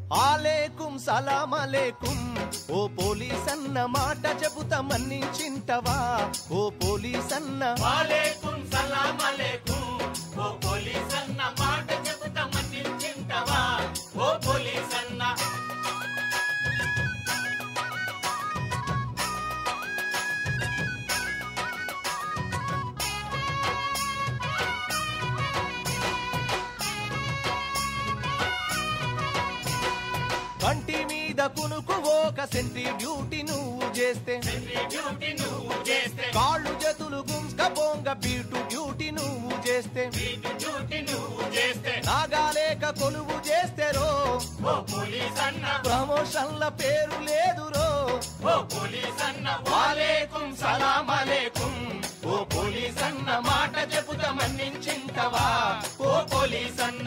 ఆలేకుం సలాం అలేకుం ఓ police అన్న మాట చెబుతా మన్నించింటవా ఓ పోలీస్ అన్న వాలేకుం సలాం అలేకుం ఓ పోలీస్ అన్న మాట చెబుతా మన్నించింటవా ఓ పోలీస్ అన్న కంటి మీద కునుకు ఒక సెంట్రీ డ్యూటీ నువ్వు చేస్తే సెంట్రీ డ్యూటీ నువ్వు చేస్తే కాళ్ళు చేతులు గుంస్క బొంగ బీటు డ్యూటీ నువ్వు చేస్తే వీటి డ్యూటీ నువ్వు చేస్తే నాగాలేక కొలువు చేస్తే రో ఓ పోలీస్ అన్న ప్రమోషన్ల పేరు లేదు రో ఓ పోలీస్ అన్న వాలేకుం సలాం అలేకుం ఓ పోలీస్ అన్న మాట చెబుతా మన్నించింటవా ఓ పోలీస్ అన్న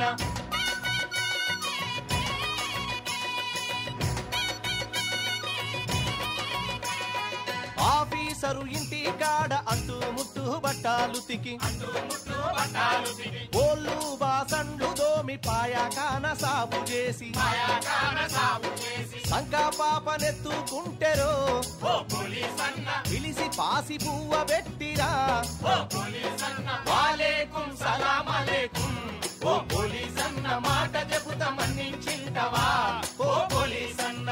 ఆఫీసరు ఇంటి కాడ అంటూ ముట్టు బట్టాలు తికి అంటూ ముట్టు పట్టాలు తిని ఓళ్ళు బాసండ్లు దోమి పాయాకాన సాగు చేసి మాయాకాన సాగు చేసి సంకా పాపనెత్తుకుంటెరో ఓ పోలీస్ అన్న పిలిసి పాసి పువ్వ పెట్టిరా ఓ పోలీస్ అన్న వాలేకుం సలాం అలేకుం ఓ పోలీస్ అన్న మాట చెబుతా మన్నించింటవా ఓ పోలీస్ అన్న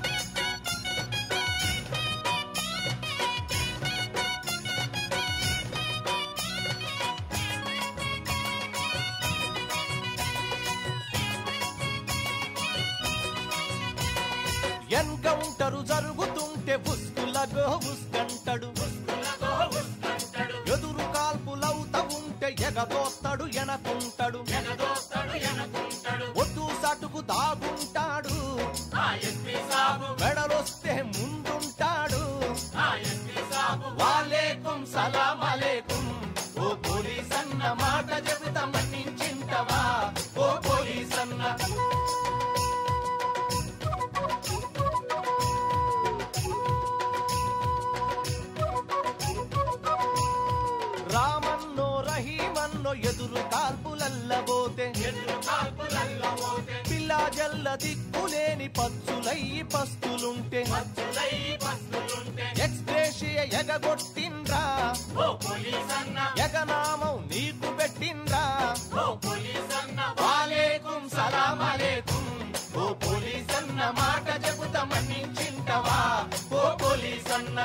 ఎన్కౌంటరు జరుగుతుంటే ఉస్కులగో ఉస్కంటడు ఉస్కులతో ఉస్కంటడు ఎదురు కాల్పులవుత ఉంటే ఎగదోస్తాడు ఎనకుంటాడు ఎగదోస్తాడు ఎనకుంటాడు ఒడ్డు సటుకు దాగుంటాడు ఆ ఎస్పీ సాబు మెడలొస్తే ముందుంటాడు ఆ ఎస్పీ సాబు వాలేకుం సలాం అలేకుం ఓ పోలీస్ అన్న మాట చెబుతా మన్నించింటవా ఓ పోలీస్ అన్న రామన్నో రహీమన్నో ఎదురు కాల్పులల్లబోతే ఎదురు కాల్పులల్లో పోతే పిల్లా జల్ల దిక్కులేని పచ్చులయ్యి పస్తులుంటే మచ్చులై పస్తులుంటే ఎక్స్ప్రేషియ ఎగగొట్టిండ్రా ఓ పోలీస్ అన్న ఎగనామం నీకు పెట్టిండ్రా ఓ పోలీస్ అన్న వాలేకుం సలాం అలేకుం ఓ పోలీస్ అన్న మాట చెబుతా మన్నించింటవా ఓ పోలీస్ అన్న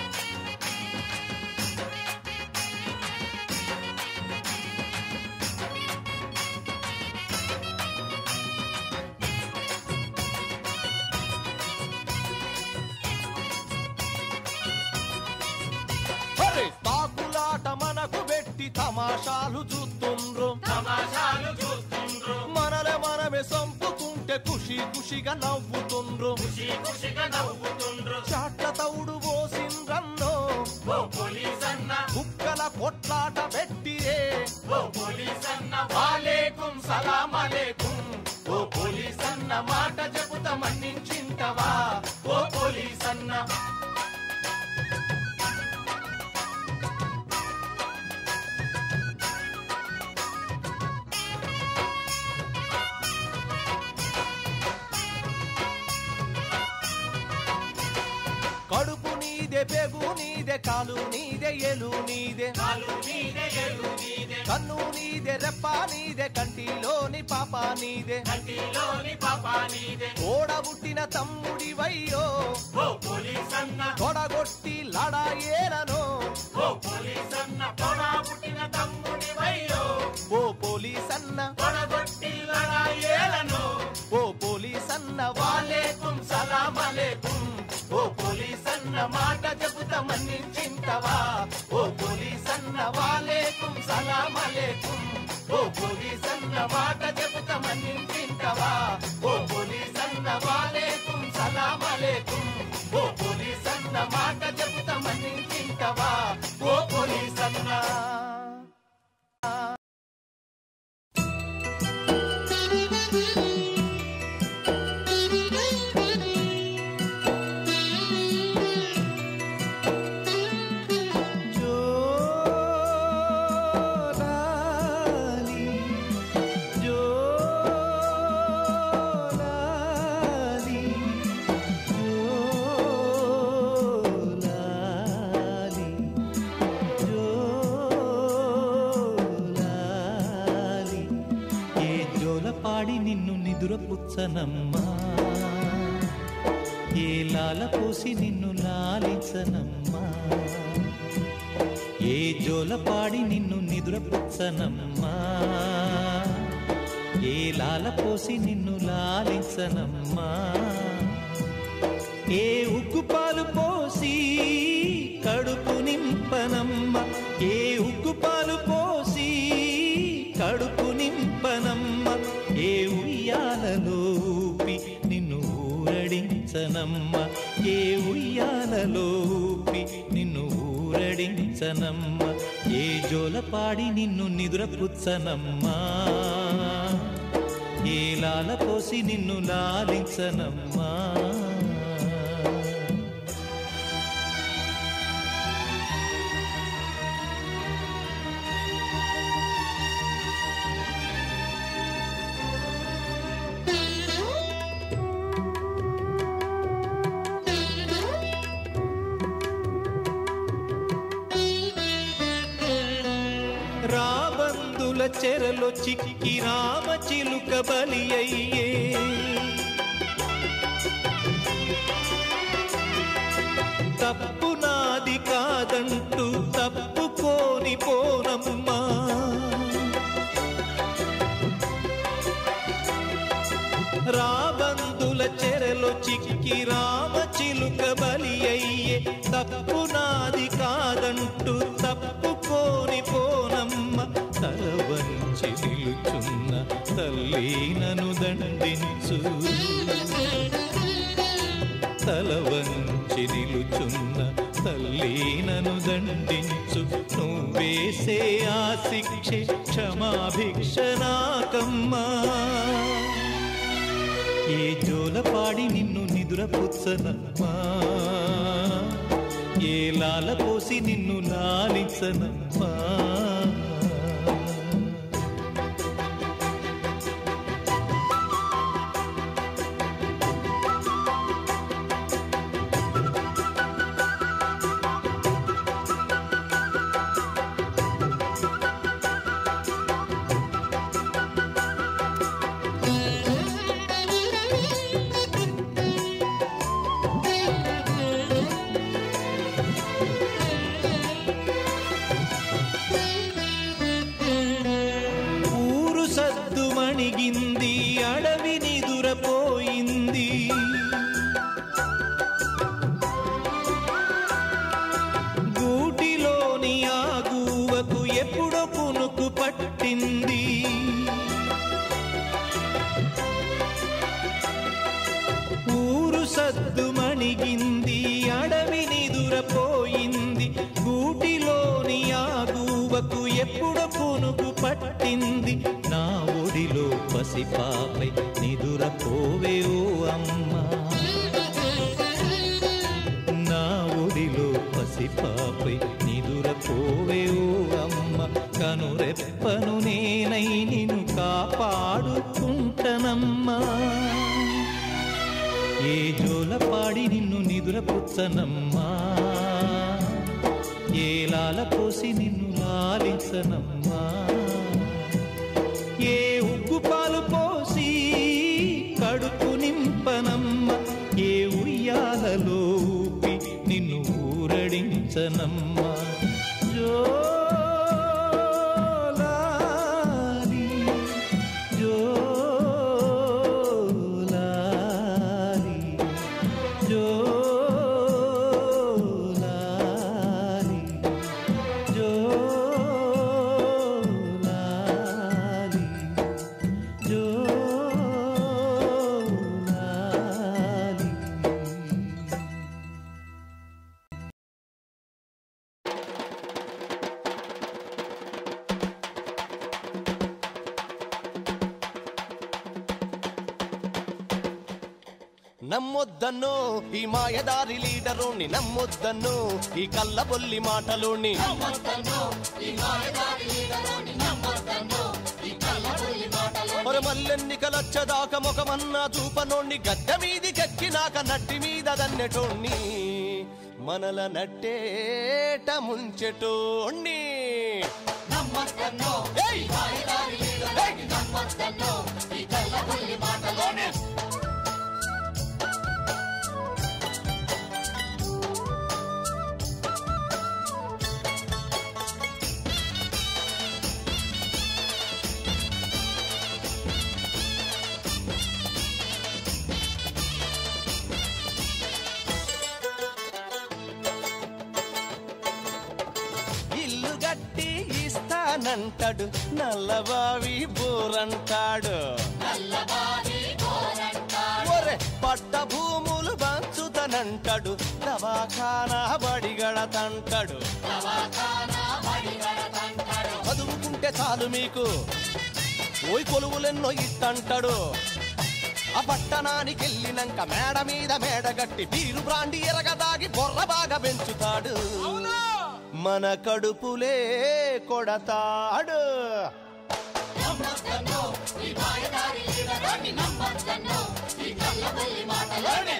అరే తాకులాట మనకు పెట్టి తమాషాలు చూస్తుండ్రు తమాషాలు చూస్తుండ్రు మనలే మనమే సంపుకుంటే ఖుషి ఖుషిగా నవ్వుతుండ్రు ఖుషి ఖుషిగా నవ్వుతుండ్రు చాట్ల తౌడు పోసిండ్రన్నో ఓ పోలీస్ అన్న కుక్కల కొట్లాట పెట్టిరే ఓ పోలీస్ అన్న వాలేకుం సలాం అలేకుం ఓ పోలీస్ అన్న మాట చెబుతా మన్నించింటవా ఓ పోలీస్ అన్న కడుపు నీదే పెగు నీదే కాలు నీదే ఎలు నీదే కాలు నీదే ఎలు నీదే కన్ను నీదే రెప్ప నీదే కంటిలోని పాప నీదే కంటిలోని పాప నీదే తోడబుట్టిన తమ్ముడివయ్యో ఓ పోలీస్ అన్న తొడగొట్టి లడాయేనను ఓ పోలీస్ అన్న పొడ పుట్టిన తమ్ముడి వయ్యో ఓ పోలీసన్న పొడగొట్టి ఏలను ఓ పోలీసన్న వాలేకుం సలాం అలేకుం ఓ పోలీస్ అన్న మాట చెబుతా మన్నించింటవా ఓ పోలీస్ అన్న వాలేకుం సలాం అలేకుం ఓ పోలీస్ అన్న మాట చెబుతా మన్నించింటవా ఓ పోలీస్ అన్న వాలేకుం సలాం అలేకుం ఓ పోలీస్ అన్న మాట చెబుతా మన్నించింటవా ఓ పోలీస్ అన్న జోలాలి జోలాలి పుచ్చనమ్మా ఏ లాల పోసి నిన్ను లాలించనమ్మా ఏ జోల పాడి నిన్ను నిద్రపుచ్చనమ్మా ఏ లాల పోసి నిన్ను లాలించనమ్మా ఏ ఉక్కు పాలు పోసి కడుపు నింపనమ్మ ఏ ఉక్కు పాలు పోసి కడుపు నింపనమ్మ ఏ ఉయ్యాలలో ఊపి నిన్ను ఊరడించనమ్మ ఏ ఉయ్యాలలో ఊపి నిన్ను ఊరడించనమ్మ ఏ జోల పాడి నిన్ను నిద్రపుచ్చనమ్మా ఏ లాల పోసి నిన్ను లాలించనమ్మా రాబందుల చెరలో చిక్కి రామ చిలుక బలి అయ్యే తప్పు నాది కాదంటూ తప్పుకోని పోనమ్మా రాబందుల చెరలో చిక్కి రామ చిలుక బలి అయ్యే తప్పు నాది కాదంటూ తప్పుకోని పోనమ్మ తల వంచి నిలుచున్న తల్లి నను దండించు తల వంచి నిలుచున్న తల్లి నను దండించు నువ్వేసే ఆ శిక్షే క్షమాభిక్ష నాకమ్మా ఏ జోల పాడి నిన్ను నిదురపుచ్చనమ్మా ఏ లాల పోసి నిన్ను లాలించనమ్మా ఊరు సద్దు మణిగింది అడవి నిదురపోయింది గూటిలోని ఆ గూవకు ఎప్పుడో పునుకు పట్టింది ఊరు సద్దు మణిగింది అడవి నిదురపోయింది గూటిలోని ఆ గూవకు ఎప్పుడో పునుకు పట్టింది నా ఒడిలో పసిపాపై నిదురపోవే ఓ అమ్మా నా ఒడిలో పసిపాపై నిదురపోవే ఓ అమ్మ కనురెప్పను నేనై నిన్ను కాపాడుకుంటనమ్మా ఏ జోల పాడి నిన్ను నిదురపుచ్చనమ్మా ఏ లాల పోసి నిన్ను లాలించనమ్మా ఏ ఉగ్గు పాలు పోసి కడుపు నింపనమ్మ ఏ ఉయ్యాలలో ఊపి నిన్ను ఊరడించనమ్మా జోలాలి జోలాలి జోలాలి జోలాలి జోలాలి నమ్మొద్దన్నో ఈ మాయదారి లీడరుని నమ్మొద్దన్నో ఈ కళ్ళబొల్లి మాటలుని మరి మల్లెన్నికలచ్చదాక ముఖమన్నా చూపనోణ్ణి గద్దె మీది గక్కినాక నట్టి మీద దన్నెటోణ్ణి మనల నట్టేట ముంచెటోణ్ణి నమ్మ నమ్మద్దన్నో ఏయ్! మాయదారి లీడర్ని నమ్మద్దన్నో ఈ కళ్ళబుల్లి మాటలోనే ఇల్లు గట్టి ఇస్తానంటాడు నల్లబావి బోరంటాడు నల్లబావి కోరంటాడు ఒరే పట్ట భూములు పంచుతానంటాడు దవాఖానా బడిగడతంటాడు దవాఖానా బడిగడతంటాడు చదువుకుంటే చాలు మీకు ఓయ్ కొలువులెన్నో ఇట్టంటాడు ఆ పట్టణానికి వెళ్ళినాక మేడ మీద మేడ గట్టి బీరు బ్రాండి ఎరగదాగి బొర్ర బాగా పెంచుతాడు మన కడుపులే కొడతాడు నమ్మద్దన్నో ఈ మాయదారి లీడర్ని నమ్మద్దన్నో ఈ కళ్ళబుల్లి మాటలోనే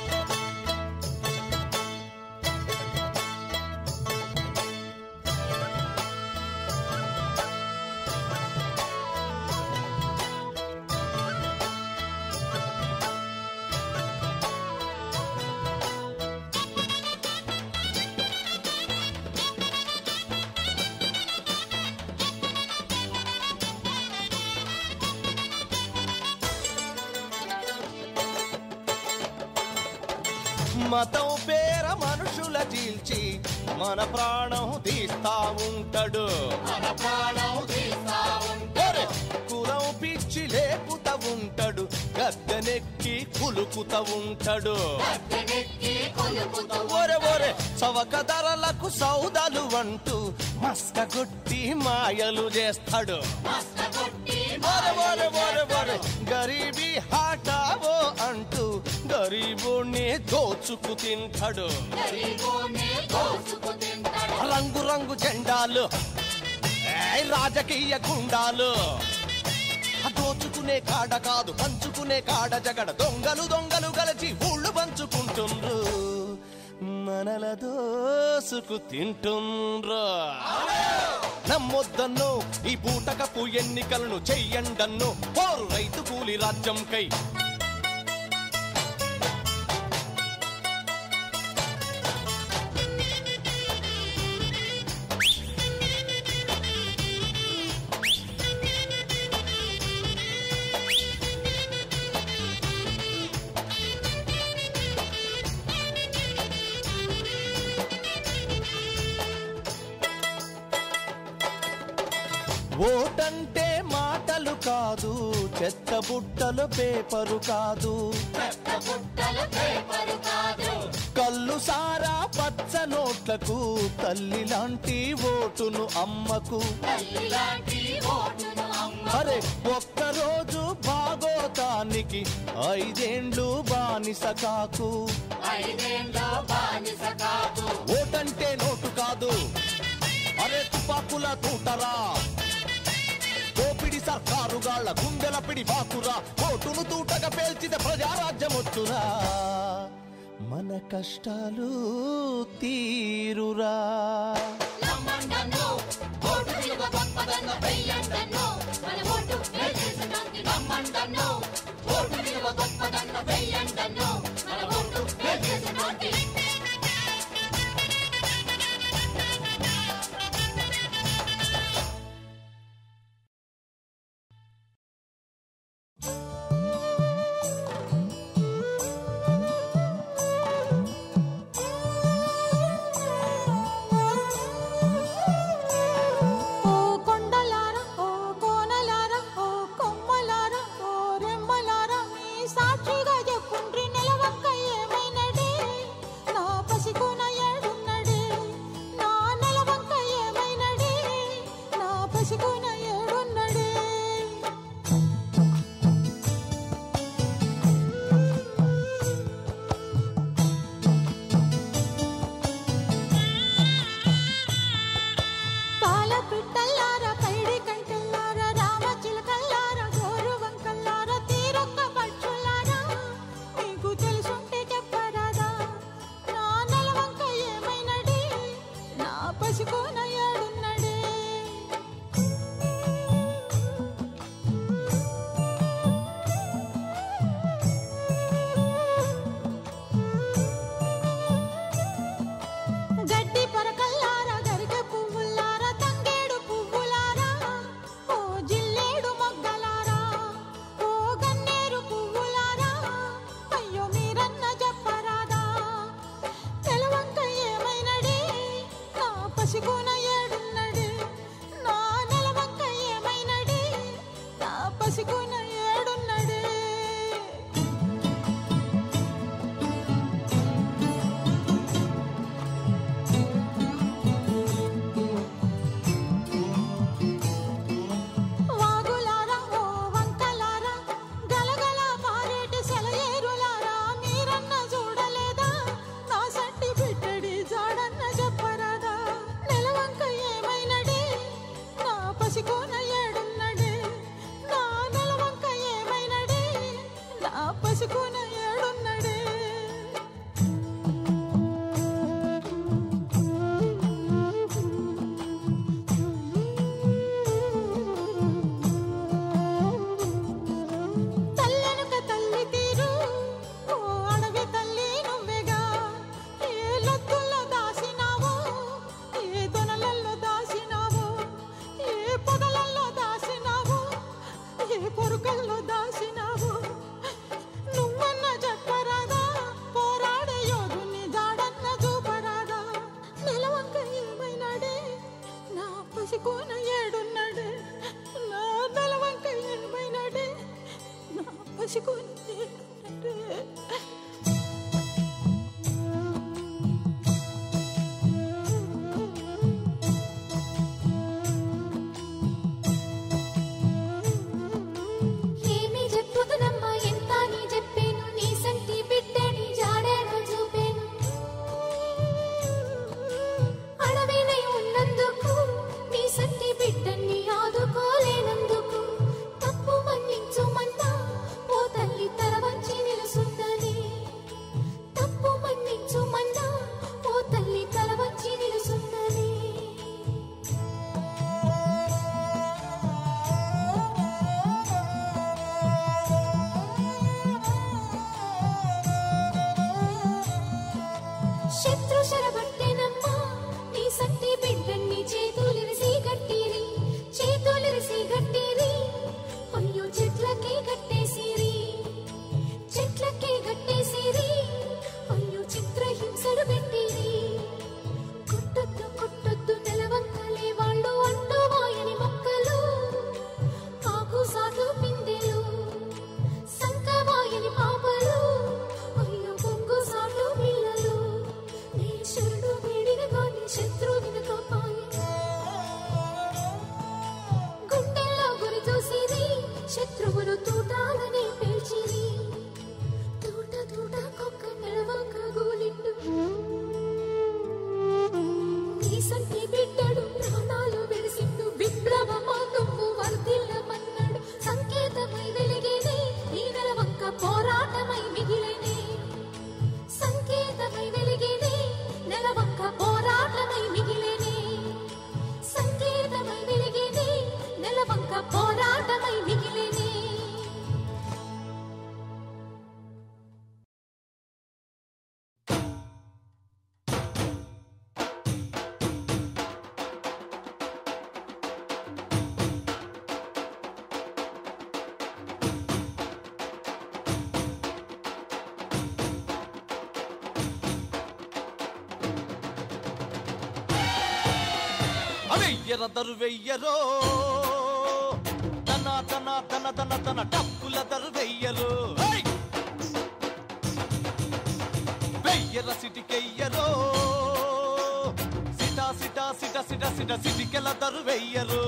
మతం పేర మనుషుల చీల్చి మన ప్రాణం తీస్తా ఉంటాడు మన ప్రాణం తీస్తా ఉంటే ఒరే, కులం పిచ్చి లేపుతా ఉంటాడు గద్దెనెక్కి కులుకుతా ఉంటాడు గద్దెనెక్కి కొలుకుతూ ఒరే ఒరే చవక ధరలకు సౌదాలు అంటూ మస్క కొట్టి మాయలు చేస్తాడు మస్త కొట్టి ఒరే ఒరే ఒరే ఒరే గరీబీ హాటావో అంటూ గరీబుణ్ణి దోచుకు తింటాడు గరీబోనే దోసుకు తింటాడు రంగు రంగు జెండాలు ఏయ్ రాజకీయ గుండాలు ఆ దోచుకునే కాడ కాదు పంచుకునే కాడ జగడ దొంగలు దొంగలు గలచి ఊళ్ళు పంచుకుంటుండ్రు మనల దోసుకు తింటుండ్రు నమ్మొద్దన్ను ఈ బూటకపు ఎన్నికలను చెయ్యండన్ను పోరు రైతు కూలి రాజ్యం కై ఓటంటే మాటలు కాదు చెత్త బుట్టలు పేపరు కాదు చెత్త బుట్టల పేపరు కాదు కళ్ళు సారా పచ్చ నోట్లకు తల్లి లాంటి ఓటును అమ్మకు తల్లి లాంటి ఓటును అమ్మ అరే ఒక్కరోజు భాగోతానికి ఐదేండ్లు బానిస కాకు ఐదేళ్ళ బానిస కాదు ఓటంటే నోటు కాదు అరే తుపాకుల తూటరా దోపిడి సర్కారుగాళ్ళ గుండెల పిడి బాకురా ఓటును తూటగా పేల్చిత ప్రజారాజ్యం వచ్చురా మన కష్టాలు తీరురా నమ్మండన్నో ఓటు విలువ గొప్పదన్న వెయ్యండన్నో మన ఓటు వేసేసడానికి నమ్మండన్నో ఓటు విలువ గొప్పదన్న వెయ్యండన్నో మన ఓటు వేసేసడానికి ఓ కొండలారా ఓ కోనలారా ఓ కొమ్మలారా ఓ రెమ్మలారా మీ సాక్షిగా చెప్పుండ్రి నిలవక్క ఏమైనడే నా పసికోన ఏడున్నడే నా నిలవక్క ఏమైనడే నా పసికోన ఏడున్నడే పాల పిట్టల్లారా పైడి కంటల్లారా రామ చిలకల్లారా గోరు వంకల్లారా తీరొక్క పక్షులారా మీకు తెలుసుంటే చెప్పరాదా నా నెలవంక ఏమైనడే నా పసికోన ఏడున్నడే పసికోన ఏడున్నడే నా నెలవంక ఏమైనడే నా పసికోన ఏడున్నడే వాగులారా ఓ వంకలారా గలగల పారేటి సెలయేరులారా మీరన్న చూడలేదా నా సంటి బిడ్డడి జాడన్న చెప్పరాదా నెలవంక ఏమైనడే నా పసికోన ఏడున్నడే నా నెలవంక ఏమైనడే నా పసికోన ఏడున్నడే తల్లెనుక తల్లి తీరు ఓ అడవి తల్లి నువ్వెగా ఏ లొత్తుల్లో దాసినావో ఏ దొనలల్లో దాసినావో ఏ పొదలల్లో దాసినావో ఏ పొరుకల్లో దాసినావో నువ్వన్న చెప్పరాదా పోరాడే యోధుని జాడన్న చూపరాదా నెలవంక ఏమైనాడే నా పసికోన ఏడున్నాడే నా నెలవంక ఏమైనాడే నా పసికోన ఏడున్నాడే ఏమి చెప్పుదునమ్మా ఎంత నీ చెప్పేను నీ సంటి బిడ్డని జాడేను చూపేను అడవినై ఉన్నందుకు నీ సంటి బిడ్డని ఆదుకోలేనందుకు తప్పు మన్నించుమన్నా ఓ తల్లి తల వంచి నిలుసున్నది తప్పు మన్నించుమన్నా ఓ తల్లి తల వంచి నిలుసున్నది శత్రు శరబట్టెనమ్మా నీ సంటి బిడ్డన్ని చేతులిరిసి గట్టిరి చేతులిరిసి గట్టిరి అయ్యో చెట్లకే గట్టేసిరి చెట్లకే గట్టేసిరి అయ్యో చిత్రహింసలు పెట్టిరి కొట్టొద్దు కొట్టొద్దు నెలవంకలే వాళ్ళు అంటూ వాయని మొక్కలు ఆకు సాటు పిందెలు సంకవాయని పాపలు అయ్యో బొంగు సాటు పిల్లలు నీ శరణు వీడిన గాని శత్రు వినకపాయి గుండెల్లో గురి చూసిరి శత్రువులు తూటాలని పేల్చిరి తూట తూట కొక్క నిలవంక గోలిండు నీ సంటి బిడ్డడు ప్రాణాలు విడిసిండు విప్లవమా నువ్వు వర్ధిల్లమన్నాడు సంకేతమై వెలిగేనే ఈ నెలవంక పోరాటమై మిగిలేనే సంకేతమై వెలిగేనే నెలవంక పోరాటమై మిగిలేనే సంకేతమై వెలిగేనే నెలవంక పోరాటమై మిగిలేనే వెయ్యర దరు వెయ్యరో తన తన తన తన తన డప్పుల దరు వెయ్యరు హై! వెయ్యర సిటికెయ్యరో సిట సిట సిట సిట సిట సిటికెల దరు వెయ్యరు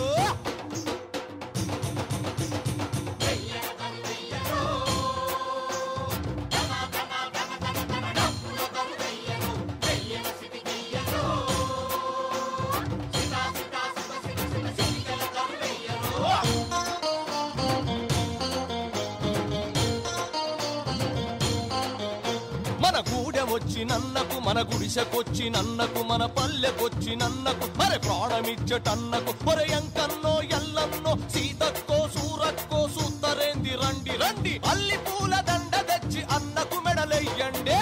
మన గూడెమొచ్చి నన్నకు మన గుడిసెకొచ్చి నన్నకు మన పల్లెకొచ్చి నన్నకు మరి ప్రాణమిచ్చటన్నకు ఒరే ఎంకన్నో ఎల్లన్నో సీతక్కో సూరక్కో సూత్తరేంది రండి రండి అల్లి పూల దండ తెచ్చి అన్నకు మెడలెయ్యండి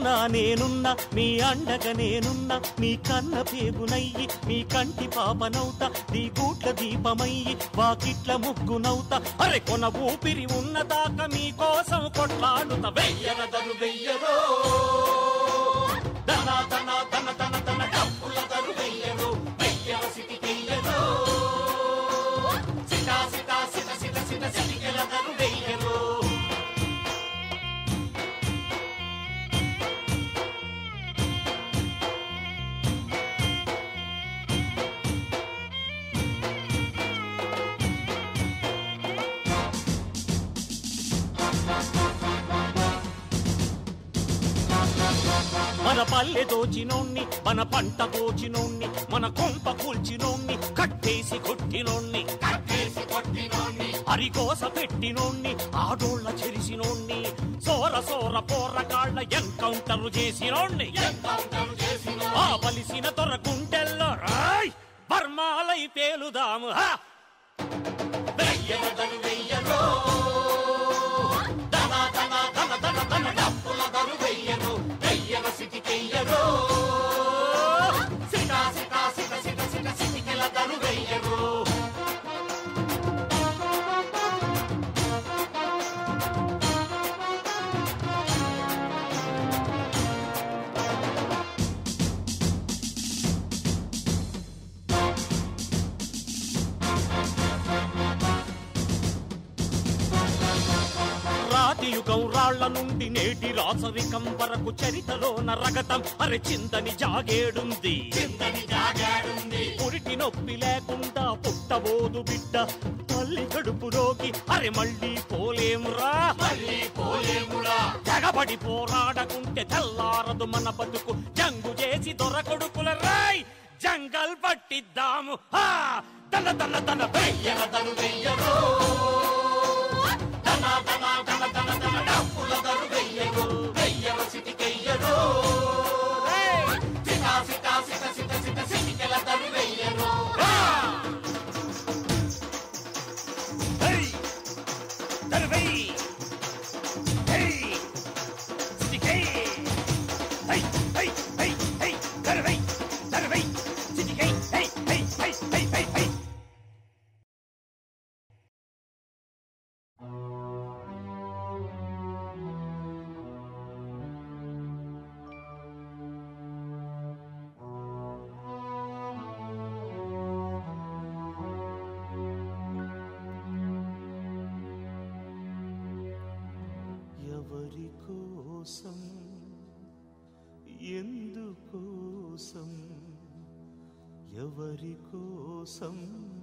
తోడున్నా నేనున్నా మీ అండగా నేనున్నా మీ కన్న పేగునయ్యి మీ కంటి పాపనవుతా నీ గూట్ల దీపమయ్యి వాకిట్ల ముగ్గునవుతా అరే కొన ఊపిరి ఉన్నదాకా మీ కోసం కొట్లాడుతా వెయ్యనదను వెయ్యరో దన దన దన దన దన డప్పుల దరు వెయ్యరు వెయ్యర సిటికెయ్యరు సిట సిట సిట సిట సిట సిటికెల దరు వెయ్యరు మన పల్లె దోచినోణ్ణి మన పంట దోచినోణ్ణి మన కొంప కూల్చినోణ్ణి కట్టేసి కొట్టినోణ్ణి కట్టేసి కొట్టినోణ్ణి అరికోస పెట్టినోణ్ణి ఆడోళ్ళ చెరిసినోణ్ణి సోర సోర పోరగాళ్ళ ఎన్కౌంటర్ చేసినోణ్ణి ఆ బలిసిన తొర గుంటెల్లో రాయ్ బర్మాలై పేలుదాము హా వెయ్యనదను వెయ్యరో దన దన దన దన దన డప్పుల దరు వెయ్యరు వెయ్యర సిటికెయ్యరు సిట సిట సిట సిట సిట సిటికెల దరు వెయ్యరు రాతి యుగం రాళ్ల నుండి నేటి రాసరికం వరకు చరితలో నరగతం అరే చిందని జాగేడుంది చిందని జాగేడుంది పురిటి నొప్పి లేకుండా పుట్టబోదు బిడ్డ తల్లి కడుపులోకి అరే మళ్ళీ పోలేమురా మళ్ళీ పోలేమురా తెగబడి పోరాడకుంటే తెల్లారదు మన బతుకు జంగు చేసి దొరకొడుకుల రాయ్ జంగల్ పట్టిద్దాము హా! తన తన తన వెయ్యన తను వెయ్యరు దన దన దన దన దన డప్పుల దరు వెయ్యరు వెయ్యర సిటికెయ్యరు సిట సిట సిట సిట సిట సిటికెల దరు వెయ్యరు దరు వెయ్యి హై సిటికెయ్ హై హై హై హై దరు వెయ్యి దరు వెయ్యి సిటికెయ్ హై హై హై హై హై హై ఎవరి కోసం ఎందుకోసం ఎవరి కోసం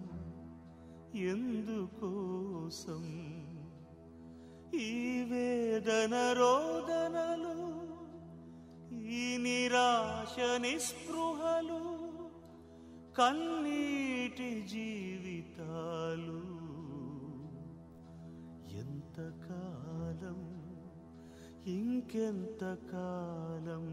ఎందుకోసం ఈ వేదన రోదనలు ఈ నిరాశ నిస్పృహలు కన్నీటి జీవితాలు ఎంతకాలం ఇంకెంతకాలం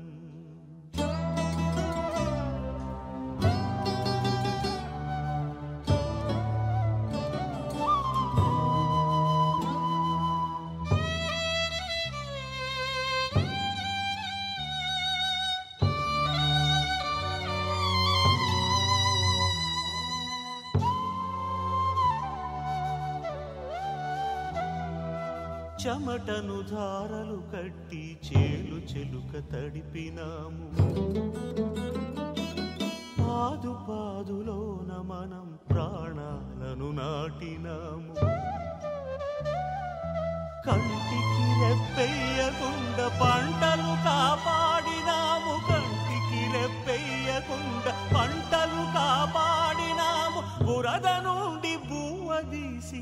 చెమటను ధారలు కట్టి చేలు చెలుక తడిపినాము పాదు పాదులోన మనం ప్రాణాలను నాటినాము కంటికి రెప్పెయ్యకుండా పంటలు కాపాడినాము కంటికి రెప్పెయ్యకుండా పంటలు కాపాడినాము బురద నుండి బువ్వ తీసి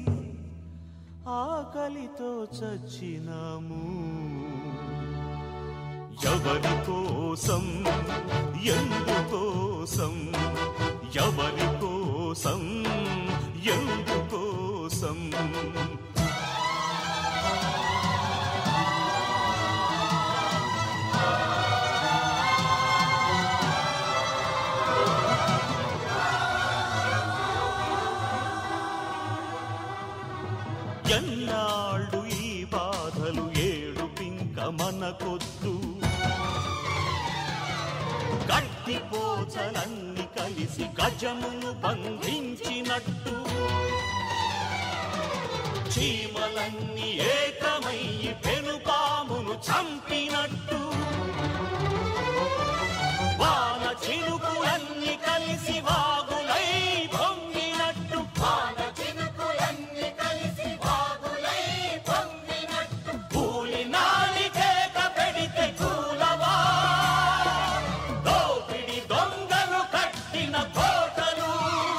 ఆకలితో చచ్చినాము ఎవరి కోసం ఎందుకోసం ఎవరి కోసం ఎందుకోసం ఎన్నాళ్ళు ఈ బాధలు ఏడు పింక మనకొద్దు గట్టి పోచలన్నీ కలిసి గజమును బంధించినట్టు చీమలన్నీ ఏకమయ్యి పెనుపామును చంపినట్టు వాన చినుకులన్నీ కలిసి వాగులై పొంగినట్టు వాన చినుకులన్నీ కలిసి వాగులై పొంగినట్టు కూలి నాలికేక పెడితే కూలవా దోపిడి దొంగలు కట్టిన కోటలు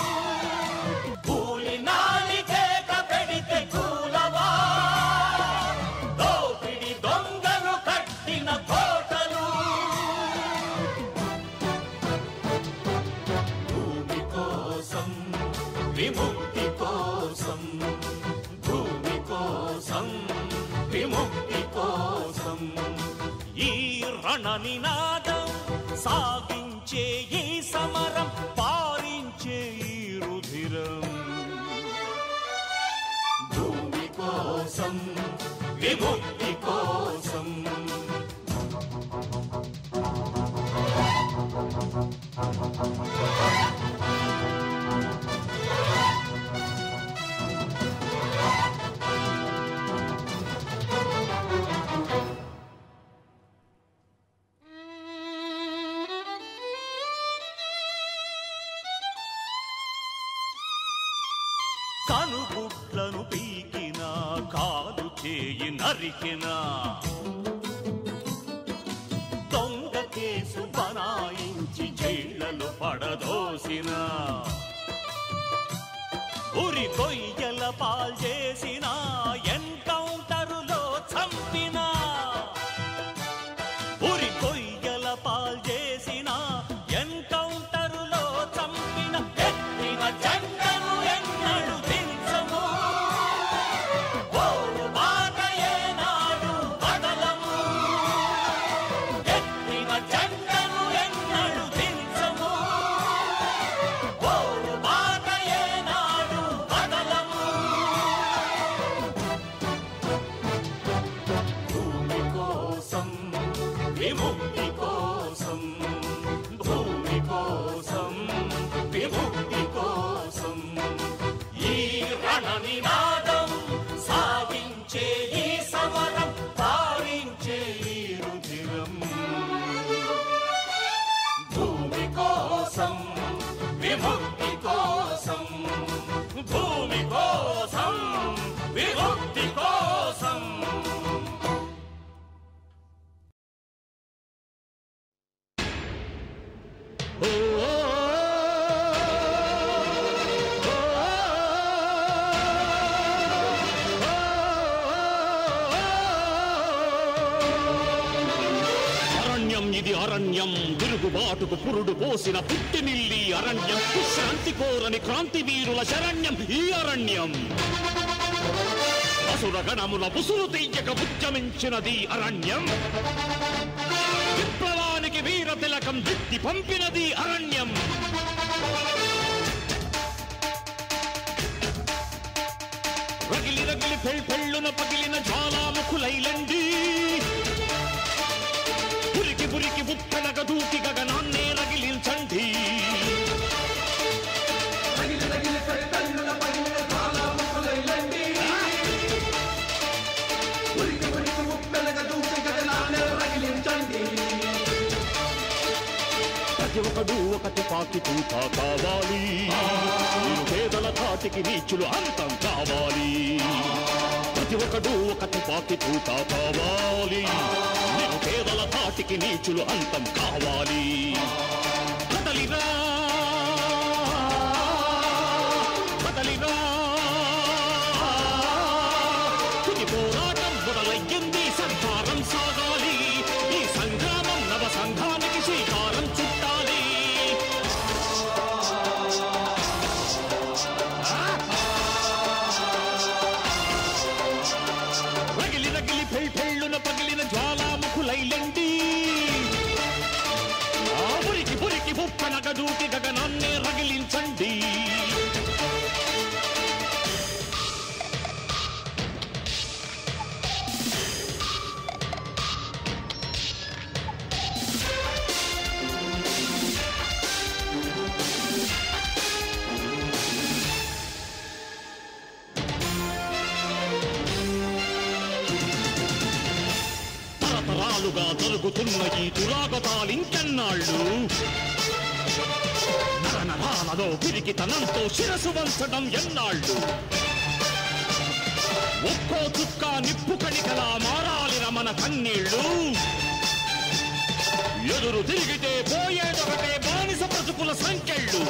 కూలి నాలికేక పెడితే కూలవా దోపిడి దొంగలు కట్టిన కోటలు భూమి కోసం విముక్తి కోసం భూమి కోసం విముక్తి కోసం ఈ రణ నినాదం సాగించే ఈ సమరం పారించే ఈ రుధిరం భూమి కోసం విముక్తి కోసం కనుగుడ్లను పీకిన కాలు చేయి నరికిన దొంగ కేసు బనాయించి జైళ్లలో పడదోసిన ఉరి కొయ్యల పాల్చేసిన ఎన్కౌంటరులో చంపిన ఉరి కొయ్యల పాల్చేసిన ఎన్కౌంటరులో చంపిన ఎత్తిన జెండను ఎన్నడు దించము ఓడు బాట ఏనాడు బదలము ఎత్తిన జెండను ఎన్నడు దించము ఓడు బాట ఏనాడు బదలము భూమి కోసం విముక్తి కోసం భూమి కోసం విముక్తి కోసం ఈ రణ నినాదం సాగించే ఈ సమరం పారించే ఈ రుధిరం భూమి కోసం విముక్తి కోసం భూమి కోసం విముక్తి కోసం అరణ్యం ఇది అరణ్యం తిరుగుబాటుకు పురుడు పోసిన పుట్టినిల్లి అరణ్యం శాంతి కోరని క్రాంతి వీరుల శరణ్యం ఈ అరణ్యం అసుర గణముల పుసులు తెయ్యక ఉద్యమించినది అరణ్యం విప్లవానికి వీర తిలకం దిద్ది పంపినది అరణ్యం రగిలి రగిలి పెళ్ పెళ్ళున పగిలిన జ్వాలాముఖులైలండి పురికి పురికి ఉప్పెనక దూకి గగనాన్నే రగిలించండి ప్రతి ఒక్కడు ఒక తుపాకి తూట కావాలి మీరు పేదల తాటికి నీచులు అంతం కావాలి ప్రతి ఒక్కడు ఒక తుపాకి తూట కావాలి మీరు పేదల తాటికి నీచులు అంతం కావాలి కదలిరా కదలిరా తుది పోరాటం మొదలయ్యింది సంహారం సాగాలి ఈ సంగ్రామం నవ సంఘానికి శ్రీకారం చుట్టాలి రగిలి రగిలి పెళ్ పెళ్ళున పగిలిన జ్వాలాముఖులైలండి ఆ పురికి పురికి ఉప్పనగ దూకి గగనాన్నే రగిలించండి జరుగుతున్న ఈ దురాగతాలింకెన్నాళ్ళు నరనరాలలో పిరికితనంతో శిరసు వంచడం ఎన్నాళ్ళు ఒక్కో చుక్క నిప్పు కణికలా మారాలిన మన కన్నీళ్ళు ఎదురు తిరిగితే పోయేదొకటే బానిస బ్రతుకుల సంఖ్యళ్ళు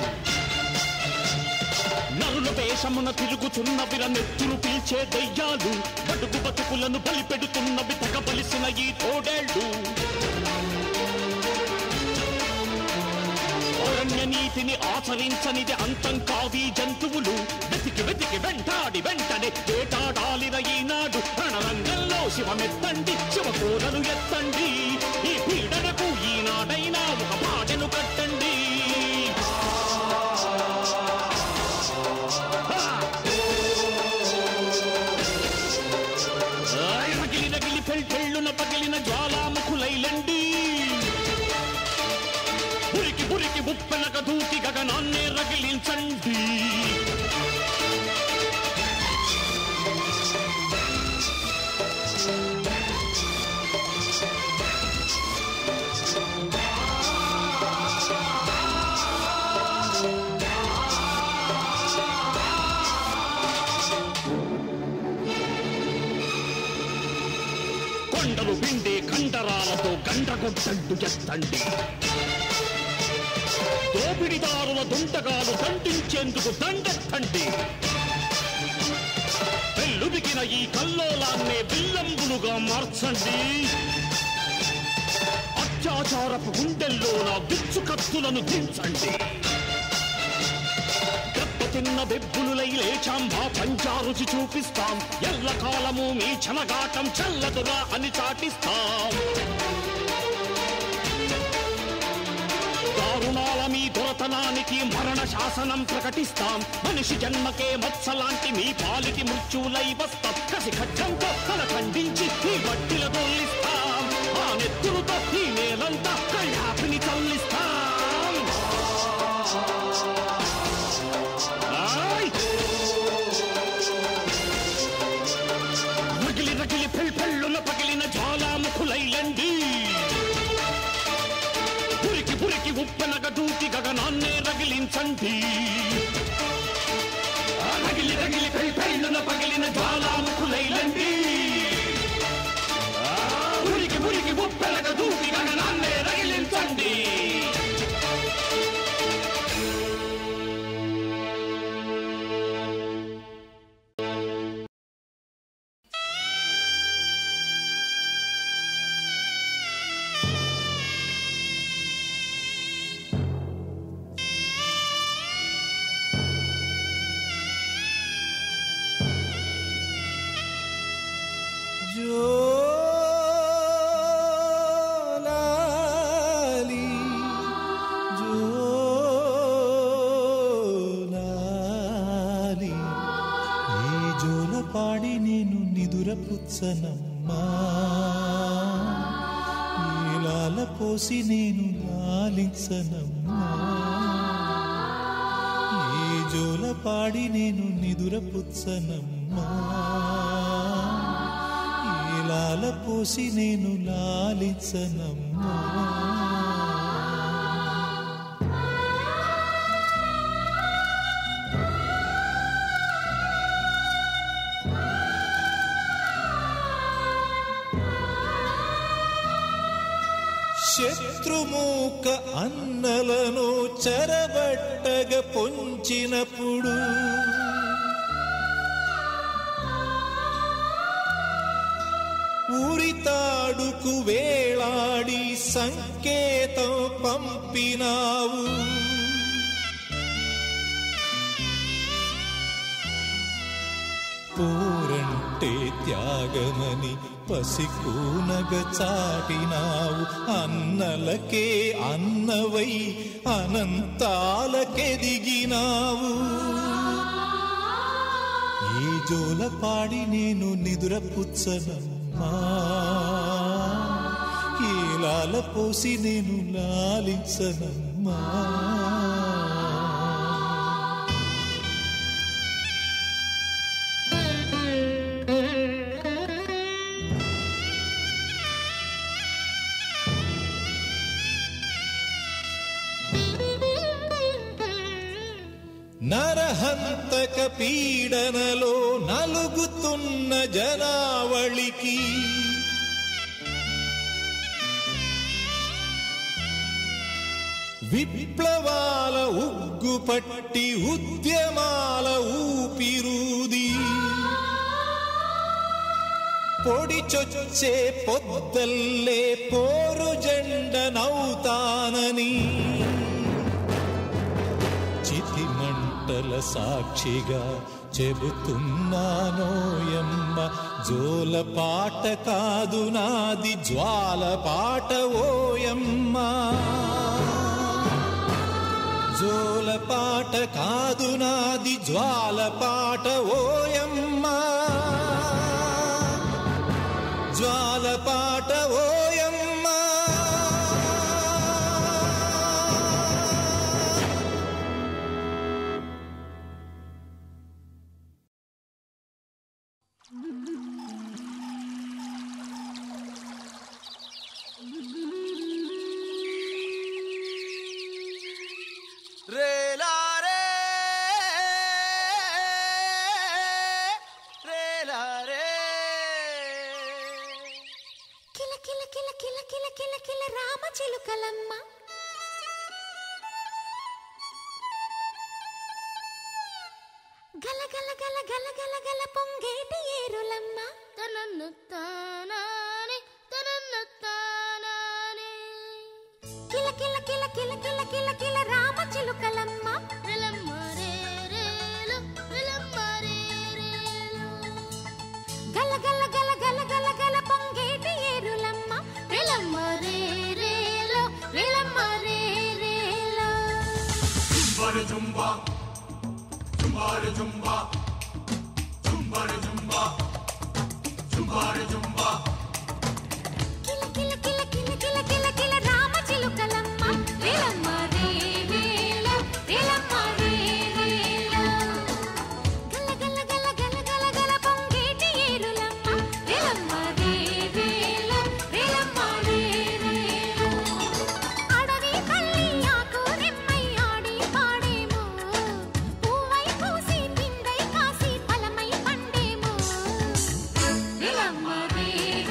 నరుల వేషమున తిరుగుతున్న విర నెత్తులు పీల్చే దయ్యాలు బడుగు బతుకులను బలిపెడుతున్నవి తెగబలిసిన ఈ తోడేళ్ళు అరణ్య నీతిని ఆచరించనిది అంతం కావి జంతువులు వెతికి వెతికి వెంటాడి వెంటనే వేటాడాలిన ఈనాడు రణరంగంలో శివమెత్తండి శివకోరను ఎత్తండి ఈ పీడనకు ఈనాడైనా ఒక పాటను కట్టండి ఆయ్ రగిలి రగిలి పెళ్ళున పగిలిన జ్వాలాముఖులైలండి ఉరికి ఉరికి ఉప్పెనక దూకి గగనాన్నే రగిలించండి కొండలు పిండే కండరాలతో గండ్రగొట్టండు ఎత్తండి దోపిడిదారుల దుంటగాలు దండించేందుకు దండెత్తండి పెళ్ళుబికిన ఈ కల్లోలాన్నే విల్లంబులుగా మార్చండి అత్యాచారపు గుండెల్లో నా బిచ్చు కత్తులను దించండి దెబ్బతిన్న బెబ్బులులై లేచాం మా పంచారుచి చూపిస్తాం ఎల్లకాలము మీ చనగాటం చల్లదురా అని చాటిస్తాం దారుణాల మీ దొరతనానికి మరణ శాసనం ప్రకటిస్తాం మనిషి జన్మకే మత్సలాంటి మీ పాలిటి మృత్యువులై వస్తాం కసి ఖడ్గంతో తల ఖండించి ఈ వడ్డిల దొల్లిస్తాం ఆ నెత్తులతో ఈ నేలంతా కళ్ళాపిని చల్లిస్తాం ఆయ్! రగిలి రగిలి పెళ్ పెళ్ళున పగిలిన జ్వాలాముఖులైలండి పురికి పురికి ఉప్పెనగ దూకి గగనాన్నే రగిలించండి ఆ రగిలి రగిలి పెళ్ పెళ్ళున పగిలిన జ్వాలాముఖులైలండి ఆ పురికి పురికి ఉప్పెనగ దూకి గగనాన్నే రగిలించండి జోలాలి జోలాలి ఈ జోల పాడి నేను నిదుర పుచ్చనమ్మా ఈలాల పోసి నేను లాలించనమ్మా ఈ జోల పాడి నేను నిదుర పుచ్చనమ్మా ఈలాల పోసి నేను లాలించనమ్మా శత్రుమూక అన్నలను చెరబట్టగ పొంచినప్పుడు ఊరితాడుకు వేళాడి సంకేతం పంపినావు పోరంటే త్యాగమని పసికూనగ చాటినావు అన్నలకే అన్నవై అనంతాలకెదిగినావు ఈ జోల పాడి నేను నిదుర పుచ్చనమ్మా ఈలాల పోసి నేను లాలించనమ్మా నరహంతక పీడనలో నలుగుతున్న జనావళికి విప్లవాల ఉగ్గు పట్టి ఉద్యమాల ఊపిరూది పొడిచొచ్చే పొద్దల్లే పోరు జెండ నౌతానని చితి మంటల సాక్షిగా చెబుతున్నానోయమ్మ జోల పాట కాదు నాది జ్వాల పాట ఓయమ్మ జోల పాట కాదు నాది జ్వాల పాట ఓయమ్మ జ్వాల పాట ఓయమ్మ రేలారే రేలారే కిల కిల కిల కిల కిల కిల కిల రామ చిలుకలమ్మ గల గల గల గల గల గల పొంగేటి ఏరులమ్మ తనన్ను తానాని తనన్ను తానాని కిల కిల కిల కిల కిల కిల కిల రామ చిలుకలమ్మ రిలమ్మ రే రేలు రిలమ్మ రే రేలు గల గల గల గల గల గల పొంగేటి ఏరులమ్మ రిలమ్మ రే రేలో రిలమ్మ రే రేలో జుంబరు జుంబా జుంబారు జుంబా జుంబరు జుంబా జుంబారు జుంబా కిల కిల కిల కిల కిల కిల కిల రామ చిలుకలమ్మ రిలమ్మ రే రేలో రిలమ్మ రే రేలో గల గల గల గల గల గల పొంగేటి ఏరులమ్మ రిలమ్మ రే రేలో రిలమ్మ రే రేలో అడవి పల్లి ఆకు రెమ్మై ఆడి పాడేమో పూవై పూసి పిందై కాసి ఫలమై పండేమో రిలమ్మ రే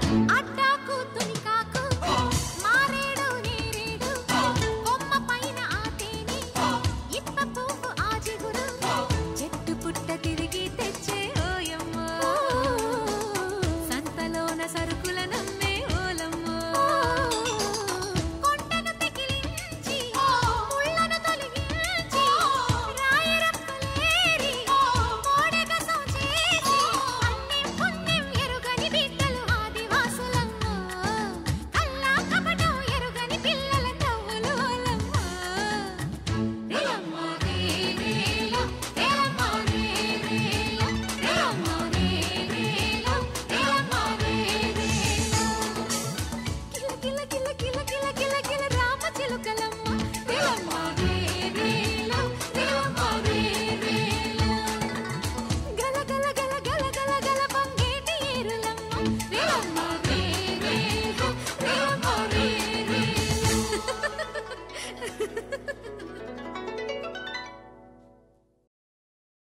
ఆట